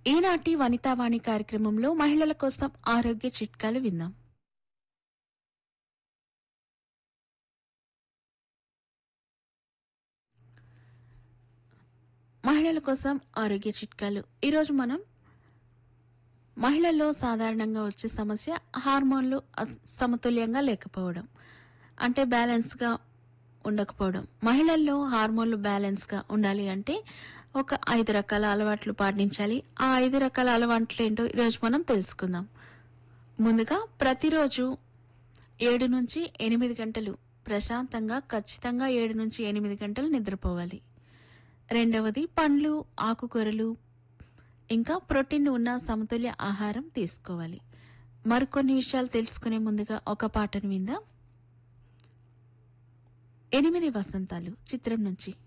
ఈనాటి వనితావాణి కార్యక్రమంలో మహిళల కోసం ఆరోగ్య చిట్కాలు విందాం మహిళల కోసం ఆరోగ్య చిట్కాలు ఈరోజు మనం మహిళల్లో సాధారణంగా వచ్చే సమస్య హార్మోన్లు అస్- సమతుల్యంగా లేకపోవడం అంటే బ్యాలెన్స్గా ఉండకపోవడం మహిళల్లో హార్మోన్లు బ్యాలెన్స్గా ఉండాలి అంటే ఒక ఐదు రకాల అలవాట్లు పాటించాలి ఆ ఐదు రకాల అలవాట్లు ఏంటో ఈరోజు మనం తెలుసుకుందాం ముందుగా ప్రతిరోజు ఏడు నుంచి ఎనిమిది గంటలు ప్రశాంతంగా ఖచ్చితంగా ఏడు నుంచి ఎనిమిది గంటలు నిద్రపోవాలి రెండవది పండ్లు ఆకుకూరలు ఇంకా ప్రోటీన్ ఉన్న సమతుల్య ఆహారం తీసుకోవాలి మరికొన్ని విషయాలు తెలుసుకునే ముందుగా ఒక పాటను విందాం ఎనిమిది వసంతాలు చిత్రం నుంచి